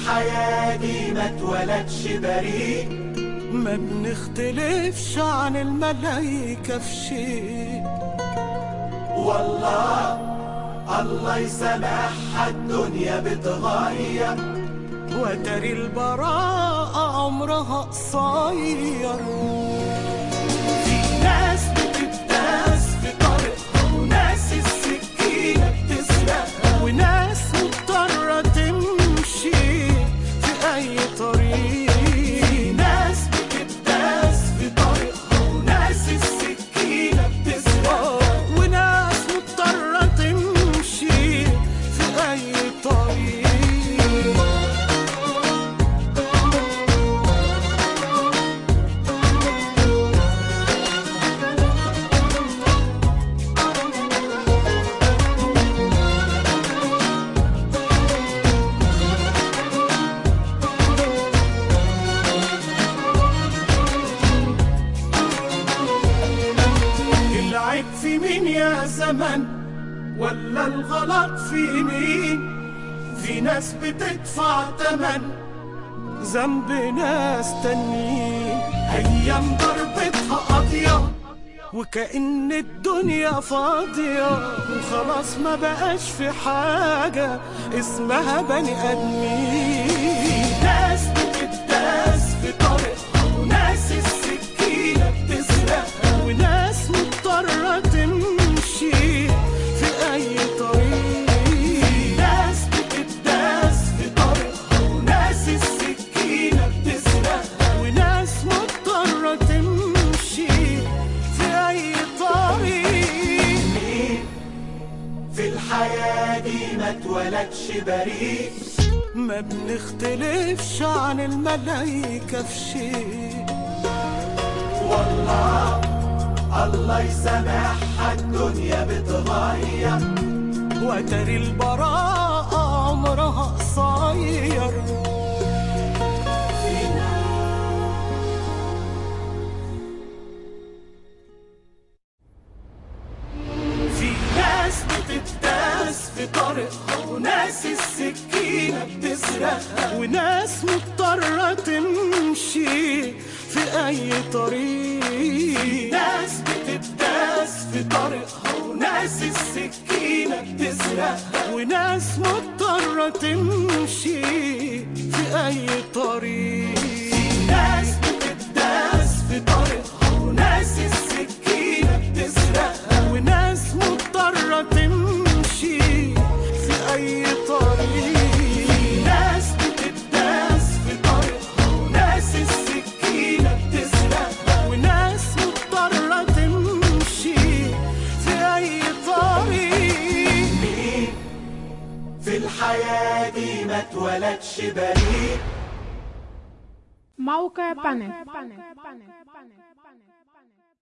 الحياة دي ما اتولدش بريء ما بنختلفش عن الملايكة في شيء والله الله يسامحها الدنيا بتغير وتري البراءة عمرها قصير في ناس بتداس في طريقها وناس السكينة بتسرقها وناس مضطرة تمشي في أي طريق في ناس بتداس في طريقها وناس السكينة بتسرقها وناس مضطرة تمشي في أي طريق العيب في مين يا زمن ولا الغلط في مين في ناس بتدفع تمن ذنب ناس تانيين ايام ضربتها قاضية وكأن الدنيا فاضية وخلاص ما بقاش في حاجة اسمها بني آدمين ناس بتداس في طريقها وناس السكينة بتسرقها وناس مضطرة تمشي في أي طريق ناس بتداس في طريقها وناس السكينة بتسرقها وناس مضطرة تمشي في أي طريق مين في الحياة دي ما اتولدش بريء ما بنختلفش عن الملايكة في شيء والله الله يسامحها الدنيا بتغير وتري البراءة عمرها قصير في ناس بتداس في طريقها وناس السكينة بتسرقها وناس مضطرة تمشي في أي طريق ناس بتداس في طريقها وناس السكينة بتسرقها وناس مضطرة تمشي في أي طريق ناس بتداس في طريقها وناس السكينة بتسرقها وناس مضطرة تمشي في أي طريق ناس بتداس في طريقها وناس السكينة بتسرقها وناس مضطرة تمشي في أي طريق مين في الحياة دي ما اتولدش بريء موقع بانك